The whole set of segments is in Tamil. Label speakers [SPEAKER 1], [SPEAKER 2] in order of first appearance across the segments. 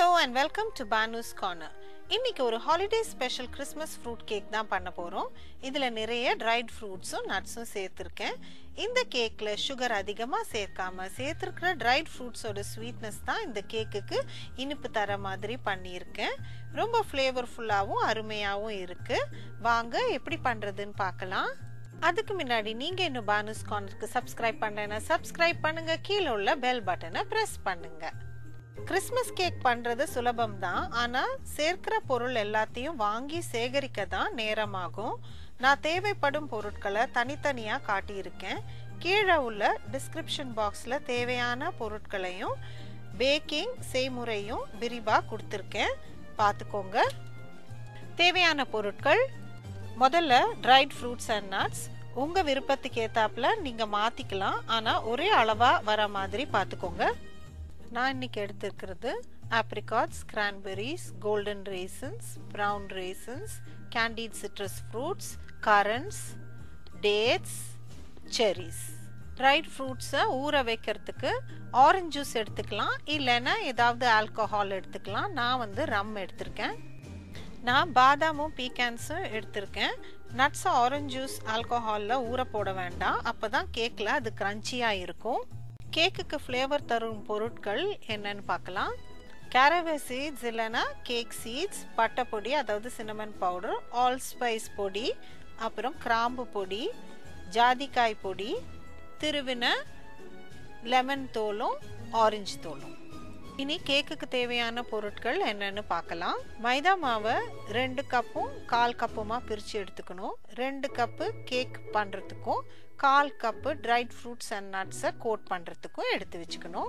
[SPEAKER 1] hello and welcome to Banu's corner இன்னைக்கு ஒரு holiday special Christmas fruit cake தான் பண்ண போகிறோம் இதில் நிறைய ட்ரைட் ஃப்ரூட்ஸும் நட்ஸும் சேர்த்துருக்கேன் இந்த கேக்கில் சுகர் அதிகமாக சேர்க்காம சேர்த்துருக்கிற ட்ரைட் ஃப்ரூட்ஸோட ஸ்வீட்னஸ் தான் இந்த கேக்குக்கு இனிப்பு தர மாதிரி பண்ணியிருக்கேன் ரொம்ப ஃப்ளேவர்ஃபுல்லாகவும் அருமையாகவும் இருக்குது வாங்க எப்படி பண்ணுறதுன்னு பார்க்கலாம் அதுக்கு முன்னாடி நீங்கள் இன்னும் பானூஸ் கார்னருக்கு சப்ஸ்கிரைப் பண்ணலைன்னா சப்ஸ்கிரைப் பண்ணுங்கள் கீழே உள்ள பெல் பட்டனை ப்ரெஸ் பண்ணுங்கள் கிறிஸ்மஸ் கேக் பண்ணுறது சுலபம் தான் ஆனால் சேர்க்கிற பொருள் எல்லாத்தையும் வாங்கி சேகரிக்க தான் நேரமாகும் நான் தேவைப்படும் பொருட்களை தனித்தனியாக காட்டியிருக்கேன் கீழே உள்ள டிஸ்கிரிப்ஷன் பாக்ஸில் தேவையான பொருட்களையும் பேக்கிங் செய்முறையும் விரிவாக கொடுத்துருக்கேன் பார்த்துக்கோங்க தேவையான பொருட்கள் முதல்ல ட்ரைட் ஃப்ரூட்ஸ் அண்ட் நட்ஸ் உங்கள் விருப்பத்துக்கு ஏற்றாப்புல நீங்கள் மாற்றிக்கலாம் ஆனால் ஒரே அளவாக வர மாதிரி பார்த்துக்கோங்க நான் இன்னைக்கு எடுத்துருக்கிறது apricots cranberries golden raisins brown raisins candied citrus fruits currants dates cherries dried ஃப்ரூட்ஸை ஊற வைக்கிறதுக்கு ஆரஞ்ச் ஜூஸ் எடுத்துக்கலாம் இல்லைன்னா ஏதாவது ஆல்கஹால் எடுத்துக்கலாம் நான் வந்து ரம் எடுத்திருக்கேன் நான் பாதாமும் பீக்கான்ஸும் எடுத்திருக்கேன் நட்ஸ் ஆரஞ்ச் ஜூஸ் ஆல்கஹாலில் ஊற போட வேண்டாம் அப்போ தான் கேக்கில் அது க்ரன்ச்சியாக இருக்கும் கேக்குக்கு ஃப்ளேவர் தரும் பொருட்கள் என்னன்னு பார்க்கலாம் கேரவே சீட்ஸ் இல்லைன்னா கேக் சீட்ஸ் பட்டை பொடி அதாவது சின்னமன் பவுடர் ஆல் ஸ்பைஸ் பொடி அப்புறம் கிராம்பு பொடி ஜாதிக்காய் பொடி திருவின லெமன் தோலும் ஆரஞ்சு தோலும் இனி கேக்குக்கு தேவையான பொருட்கள் என்னன்னு பார்க்கலாம் மைதா மாவை ரெண்டு கப்பும் கால் கப்புமா பிரித்து எடுத்துக்கணும் ரெண்டு கப்பு கேக் பண்ணுறதுக்கும் கால் கப்பு ட்ரைட் ஃப்ரூட்ஸ் அண்ட் நட்ஸை கோட் பண்ணுறதுக்கும் எடுத்து வச்சுக்கணும்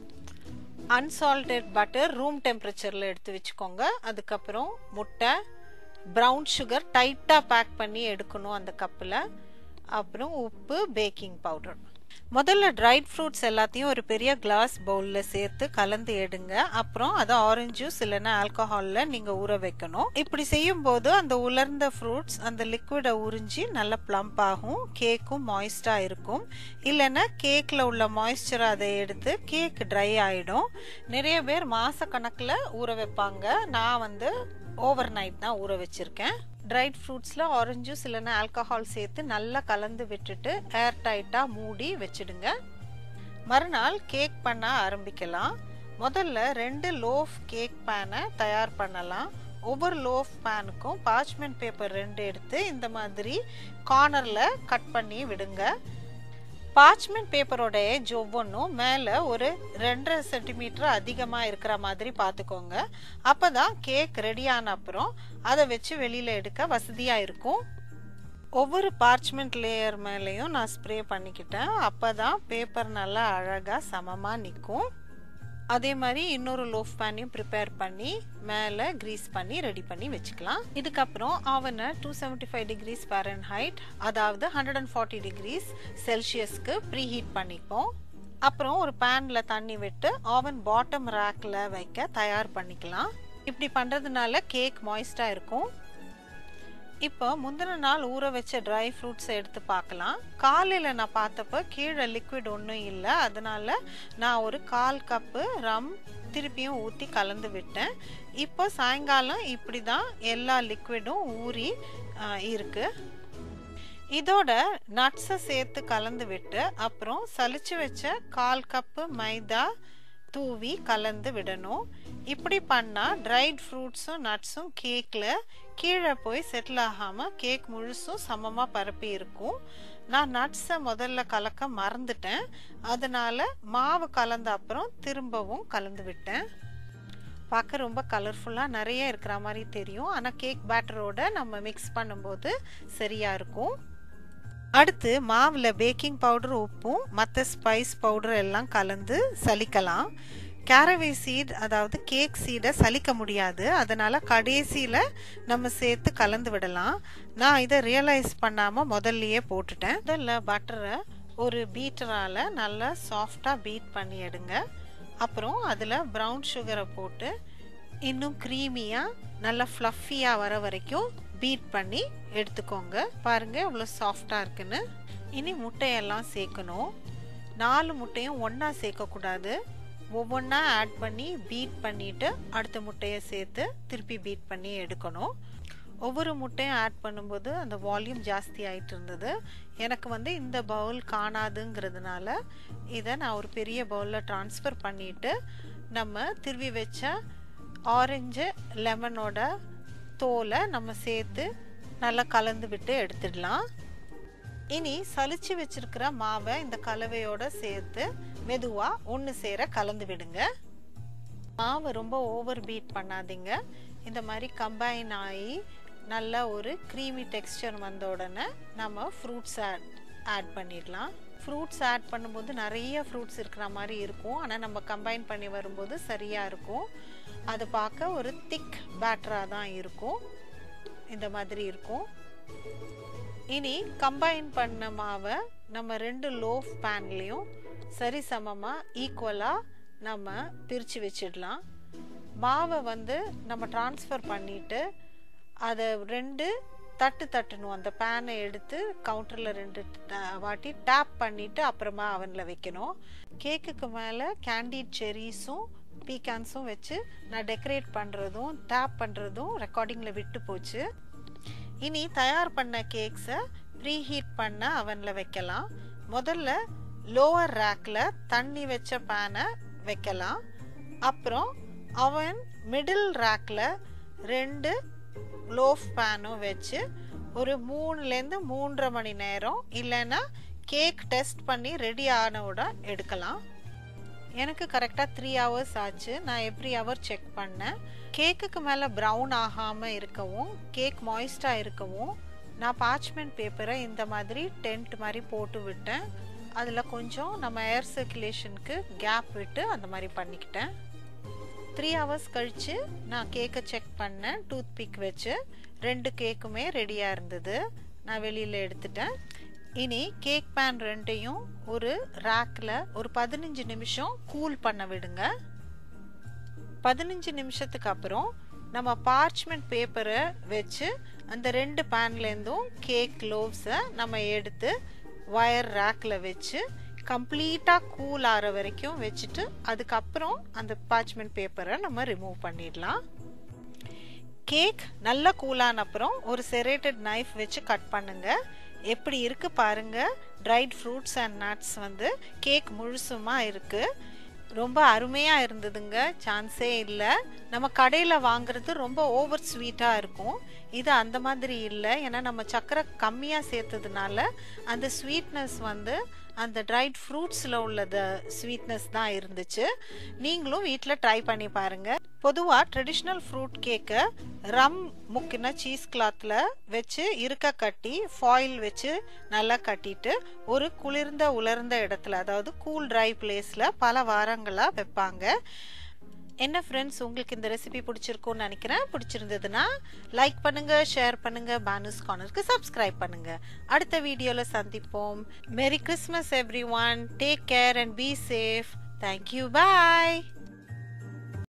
[SPEAKER 1] அன்சால்டட் பட்டர் ரூம் டெம்பரேச்சரில் எடுத்து வச்சுக்கோங்க அதுக்கப்புறம் முட்டை ப்ரௌன் சுகர் டைட்டாக பேக் பண்ணி எடுக்கணும் அந்த கப்பில் அப்புறம் உப்பு பேக்கிங் பவுடர் முதல்ல ட்ரைட் ஃப்ரூட்ஸ் எல்லாத்தையும் ஒரு பெரிய கிளாஸ் பவுலில் சேர்த்து கலந்து எடுங்க அப்புறம் அதை ஆரஞ்சு ஜூஸ் இல்லைன்னா ஆல்கஹாலில் நீங்கள் ஊற வைக்கணும் இப்படி செய்யும் போது அந்த உலர்ந்த ஃப்ரூட்ஸ் அந்த லிக்விடை உறிஞ்சி நல்ல ப்ளம்ப் ஆகும் கேக்கும் மாய்ஸ்டாக இருக்கும் இல்லைன்னா கேக்கில் உள்ள மாய்ஸ்சர் அதை எடுத்து கேக் ட்ரை ஆகிடும் நிறைய பேர் மாத கணக்கில் ஊற வைப்பாங்க நான் வந்து ஓவர் நைட் தான் ஊற வச்சுருக்கேன் ட்ரைட் ஃப்ரூட்ஸில் ஆரஞ்சு ஜூஸ் இல்லைன்னா ஆல்கஹால் சேர்த்து நல்லா கலந்து விட்டுட்டு ஏர் டைட்டாக மூடி வச்சுடுங்க மறுநாள் கேக் பண்ண ஆரம்பிக்கலாம் முதல்ல ரெண்டு லோஃப் கேக் பேனை தயார் பண்ணலாம் ஒவ்வொரு லோஃப் பேனுக்கும் பார்ச்மெண்ட் பேப்பர் ரெண்டு எடுத்து இந்த மாதிரி கார்னரில் கட் பண்ணி விடுங்க பார்ச்மெண்ட் பேப்பரோட ஏஜ் ஒவ்வொன்றும் மேலே ஒரு ரெண்டரை சென்டிமீட்டர் அதிகமாக இருக்கிற மாதிரி பார்த்துக்கோங்க அப்போ தான் கேக் ரெடியான அப்புறம் அதை வச்சு வெளியில் எடுக்க வசதியாக இருக்கும் ஒவ்வொரு பார்ச்மெண்ட் லேயர் மேலேயும் நான் ஸ்ப்ரே பண்ணிக்கிட்டேன் அப்போ தான் பேப்பர் நல்லா அழகாக சமமாக நிற்கும் அதே மாதிரி இன்னொரு லோஃப் பேனையும் ப்ரிப்பேர் பண்ணி மேலே க்ரீஸ் பண்ணி ரெடி பண்ணி வச்சுக்கலாம் இதுக்கப்புறம் அவனை two seventy five degrees Fahrenheit அதாவது ஹண்ட்ரட் அண்ட் ஃபார்ட்டி டிகிரிஸ் செல்சியஸ்க்கு ப்ரீ ஹீட் பண்ணிப்போம் அப்புறம் ஒரு பேனில் தண்ணி விட்டு ஆவன் பாட்டம் ரேக்கில் வைக்க தயார் பண்ணிக்கலாம் இப்படி பண்ணுறதுனால கேக் மாய்ஸ்டாக இருக்கும் இப்போ முந்தின நாள் ஊற வச்ச ட்ரை ஃப்ரூட்ஸை எடுத்து பார்க்கலாம் காலையில் நான் பார்த்தப்போ கீழே லிக்விட் ஒன்றும் இல்லை அதனால நான் ஒரு கால் கப்பு ரம் திருப்பியும் ஊற்றி கலந்து விட்டேன் இப்போ சாயங்காலம் இப்படி தான் எல்லா லிக்விடும் ஊறி இருக்கு இதோட நட்ஸை சேர்த்து கலந்து விட்டு அப்புறம் சலிச்சு வச்ச கால் கப்பு மைதா தூவி கலந்து விடணும் இப்படி பண்ணால் ட்ரைட் ஃப்ரூட்ஸும் நட்ஸும் கேக்கில் கீழே போய் செட்டில் ஆகாமல் கேக் முழுசும் சமமாக பரப்பி இருக்கும் நான் நட்ஸை முதல்ல கலக்க மறந்துட்டேன் அதனால மாவு கலந்த அப்புறம் திரும்பவும் கலந்து விட்டேன் பார்க்க ரொம்ப கலர்ஃபுல்லாக நிறைய இருக்கிற மாதிரி தெரியும் ஆனால் கேக் பேட்டரோட நம்ம மிக்ஸ் பண்ணும்போது சரியாக இருக்கும் அடுத்து மாவில் பேக்கிங் பவுடர் உப்பும் மற்ற ஸ்பைஸ் பவுடர் எல்லாம் கலந்து சலிக்கலாம் கேரவே சீட் அதாவது கேக் சீடை சலிக்க முடியாது அதனால் கடைசியில் நம்ம சேர்த்து கலந்து விடலாம் நான் இதை ரியலைஸ் பண்ணாமல் முதல்லையே போட்டுட்டேன் முதல்ல பட்டரை ஒரு பீட்டரால் நல்லா சாஃப்டாக பீட் பண்ணி எடுங்க அப்புறம் அதில் ப்ரௌன் சுகரை போட்டு இன்னும் க்ரீமியாக நல்லா ஃப்ளஃபியாக வர வரைக்கும் பீட் பண்ணி எடுத்துக்கோங்க பாருங்கள் இவ்வளோ சாஃப்டாக இருக்குன்னு இனி முட்டையெல்லாம் சேர்க்கணும் நாலு முட்டையும் ஒன்றா சேர்க்கக்கூடாது ஒவ்வொன்றா ஆட் பண்ணி பீட் பண்ணிவிட்டு அடுத்த முட்டையை சேர்த்து திருப்பி பீட் பண்ணி எடுக்கணும் ஒவ்வொரு முட்டையும் ஆட் பண்ணும்போது அந்த வால்யூம் ஜாஸ்தி ஆகிட்டு இருந்தது எனக்கு வந்து இந்த பவுல் காணாதுங்கிறதுனால இதை நான் ஒரு பெரிய பவுலில் ட்ரான்ஸ்ஃபர் பண்ணிவிட்டு நம்ம திருவி வச்ச ஆரஞ்சு லெமனோட தோலை நம்ம சேர்த்து நல்லா கலந்து விட்டு எடுத்துடலாம் இனி சலிச்சு வச்சிருக்கிற மாவை இந்த கலவையோட சேர்த்து மெதுவாக ஒன்று சேர கலந்து விடுங்க மாவை ரொம்ப ஓவர் பீட் பண்ணாதீங்க இந்த மாதிரி கம்பைன் ஆகி நல்ல ஒரு க்ரீமி டெக்ஸ்டர் வந்த உடனே நம்ம ஃப்ரூட்ஸ் ஆட் ஆட் பண்ணிடலாம் ஃப்ரூட்ஸ் ஆட் பண்ணும்போது நிறைய ஃப்ரூட்ஸ் இருக்கிற மாதிரி இருக்கும் ஆனால் நம்ம கம்பைன் பண்ணி வரும்போது சரியாக இருக்கும் அது பார்க்க ஒரு திக் பேட்டராக தான் இருக்கும் இந்த மாதிரி இருக்கும் இனி கம்பைன் பண்ண மாவை நம்ம ரெண்டு லோஃப் பேன்லேயும் சரி சமமாக ஈக்குவலாக நம்ம பிரித்து வச்சிடலாம் மாவை வந்து நம்ம ட்ரான்ஸ்ஃபர் பண்ணிவிட்டு அதை ரெண்டு தட்டு தட்டணும் அந்த பேனை எடுத்து கவுண்டரில் ரெண்டு வாட்டி டேப் பண்ணிவிட்டு அப்புறமா அவனில் வைக்கணும் கேக்குக்கு மேலே கேண்டிட் செரீஸும் பீக்கான்ஸும் வச்சு நான் டெக்கரேட் பண்ணுறதும் டேப் பண்ணுறதும் ரெக்கார்டிங்கில் விட்டு போச்சு இனி தயார் பண்ண கேக்ஸை ப்ரீ ஹீட் பண்ண அவனில் வைக்கலாம் முதல்ல லோவர் ரேக்கில் தண்ணி வச்ச பேனை வைக்கலாம் அப்புறம் அவன் மிடில் ரேக்கில் ரெண்டு லோஃப் பேனும் வச்சு ஒரு மூணுலேருந்து மூன்றரை மணி நேரம் இல்லைன்னா கேக் டெஸ்ட் பண்ணி ரெடி ஆனவுடன் எடுக்கலாம் எனக்கு கரெக்டாக த்ரீ ஹவர்ஸ் ஆச்சு நான் எவ்ரி ஹவர் செக் பண்ணேன் கேக்குக்கு மேலே ப்ரௌன் ஆகாமல் இருக்கவும் கேக் மாய்ஸ்டாக இருக்கவும் நான் பார்ச்மெண்ட் பேப்பரை இந்த மாதிரி டென்ட் மாதிரி போட்டு விட்டேன் அதில் கொஞ்சம் நம்ம ஏர் சர்க்குலேஷனுக்கு கேப் விட்டு அந்த மாதிரி பண்ணிக்கிட்டேன் த்ரீ ஹவர்ஸ் கழித்து நான் கேக்கை செக் பண்ணேன் டூத் பிக் வச்சு ரெண்டு கேக்குமே ரெடியாக இருந்தது நான் வெளியில் எடுத்துட்டேன் இனி கேக் பேன் ரெண்டையும் ஒரு ரேக்கில் ஒரு பதினஞ்சு நிமிஷம் கூல் பண்ண விடுங்க பதினஞ்சு நிமிஷத்துக்கு அப்புறம் நம்ம பார்ச்மெண்ட் பேப்பரை வச்சு அந்த ரெண்டு பேன்லேருந்தும் கேக் லோவ்ஸை நம்ம எடுத்து ஒயர் ரேக்கில் வச்சு கம்ப்ளீட்டாக கூல் ஆகிற வரைக்கும் வச்சுட்டு அதுக்கப்புறம் அந்த பார்ச்மெண்ட் பேப்பரை நம்ம ரிமூவ் பண்ணிடலாம் கேக் நல்லா கூலான அப்புறம் ஒரு செரேட்டட் நைஃப் வச்சு கட் பண்ணுங்க எப்படி இருக்கு பாருங்க ட்ரைட் ஃப்ரூட்ஸ் அண்ட் நட்ஸ் வந்து கேக் முழுசுமா இருக்கு ரொம்ப அருமையாக இருந்ததுங்க சான்ஸே இல்லை நம்ம கடையில் வாங்குறது ரொம்ப ஓவர் ஸ்வீட்டாக இருக்கும் இது அந்த மாதிரி இல்லை ஏன்னா நம்ம சர்க்கரை கம்மியாக சேர்த்ததுனால அந்த ஸ்வீட்னஸ் வந்து அந்த ட்ரைட் ஃப்ரூட்ஸில் உள்ளத ஸ்வீட்னஸ் தான் இருந்துச்சு நீங்களும் வீட்டில் ட்ரை பண்ணி பாருங்கள் பொதுவாக ட்ரெடிஷ்னல் ஃப்ரூட் கேக்கை ரம் முக்கின சீஸ் கிளாத்தில் வச்சு இருக்க கட்டி ஃபாயில் வச்சு நல்லா கட்டிட்டு ஒரு குளிர்ந்த உலர்ந்த இடத்துல அதாவது கூல் ட்ரை பிளேஸில் பல வாரங்களாக வைப்பாங்க என்ன ஃப்ரெண்ட்ஸ் உங்களுக்கு இந்த ரெசிபி பிடிச்சிருக்கும்னு நினைக்கிறேன் பிடிச்சிருந்ததுன்னா லைக் பண்ணுங்க ஷேர் பண்ணுங்க பானுஸ் கார்னருக்கு சப்ஸ்கிரைப் பண்ணுங்க அடுத்த வீடியோவில் சந்திப்போம் merry Christmas everyone take care and be safe thank you bye